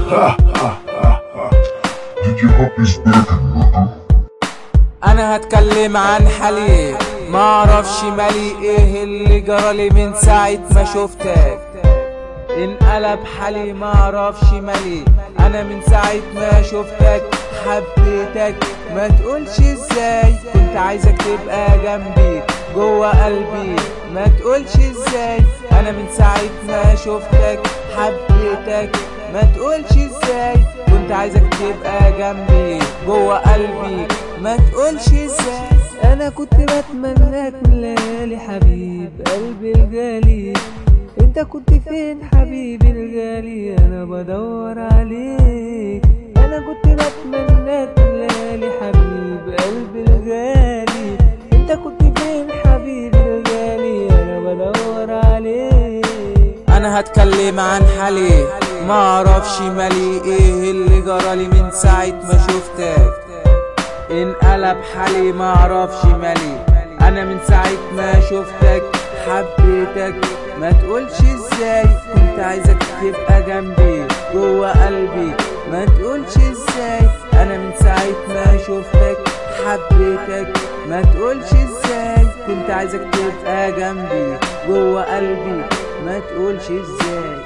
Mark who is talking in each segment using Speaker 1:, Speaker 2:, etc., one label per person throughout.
Speaker 1: DJ Hop is back
Speaker 2: انا هتكلم عن حالي ما اعرفش مالي ايه اللي جرالي من ساعة ما شفتك انقلب حالي ما اعرفش مالي انا من ساعة ما شفتك حبيتك ما تقولش ازاي كنت عايزك تبقى جنبي جوه قلبي ما تقولش ازاي انا من ساعة ما شفتك حبيتك ما تقولش ازاي كنت عايزك تبقى جنبي جوه قلبي ما تقولش ازاي
Speaker 3: انا كنت بتمناك من ليالي حبيب قلبي الغالي انت كنت فين حبيبي الغالي انا بدور عليك انا كنت بتمناك من ليالي حبيب قلبي الغالي انت كنت فين حبيبي الغالي انا بدور عليك
Speaker 2: انا هتكلم عن حالي ما اعرفش مالي ايه اللي جرالي من ساعة ما شفتك انقلب حالي ما اعرفش مالي انا من ساعة ما شفتك حبيتك ما تقولش ازاي كنت عايزك تبقى جنبي جوه قلبي ما تقولش ازاي انا من ساعة ما شفتك حبيتك ما تقولش ازاي كنت عايزك تبقى جنبي جوه قلبي ما تقولش ازاي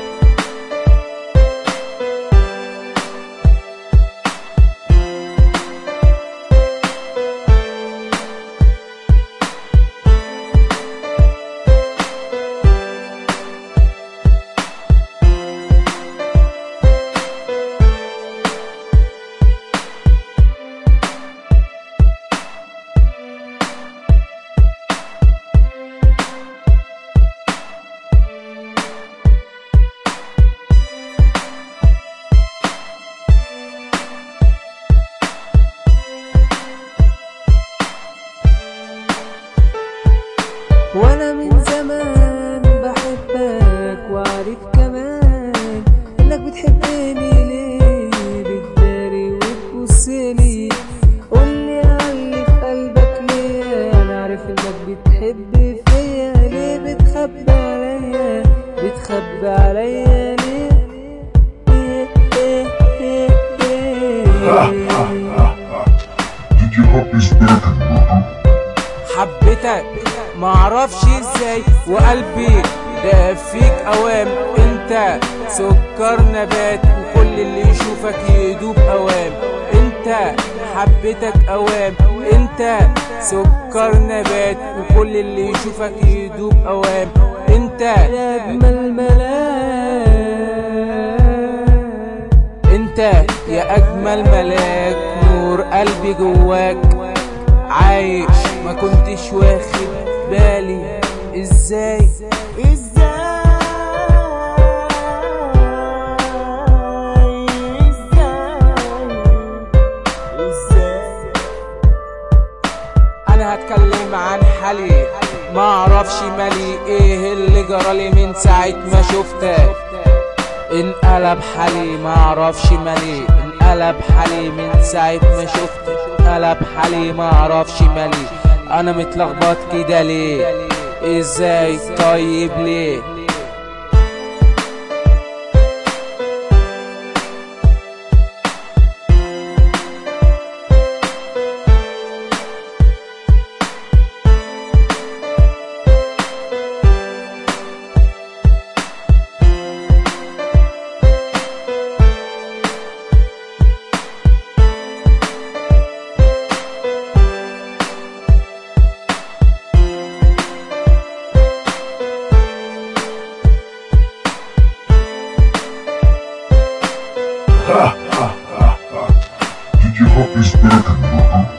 Speaker 3: وانا من زمان بحبك وعارف كمان انك بتحبني ليه بتداري وتبصلي قولي علي في قلبك ليه انا عارف انك بتحب فيا ليه بتخبي عليا بتخبي عليا ليه إيه إيه إيه إيه.
Speaker 1: DJ Hop is back
Speaker 2: حبيتك معرفش ازاي وقلبي ده فيك اوام انت سكر نبات وكل اللي يشوفك يدوب اوام انت حبيتك اوام انت سكر نبات وكل اللي يشوفك يدوب اوام انت
Speaker 3: يا اجمل ملاك
Speaker 2: انت يا اجمل ملاك نور قلبي جواك عايش ما كنتش واخد بالي ازاي انا هتكلم عن حالي ما اعرفش مالي ايه اللي جرالي من ساعة ما شفتك انقلب حالي ما اعرفش مالي انقلب حالي من ساعة ما شفتك انقلب حالي ما اعرفش مالي انا متلخبط كده ليه ازاي طيب ليه
Speaker 1: DJ Hop is back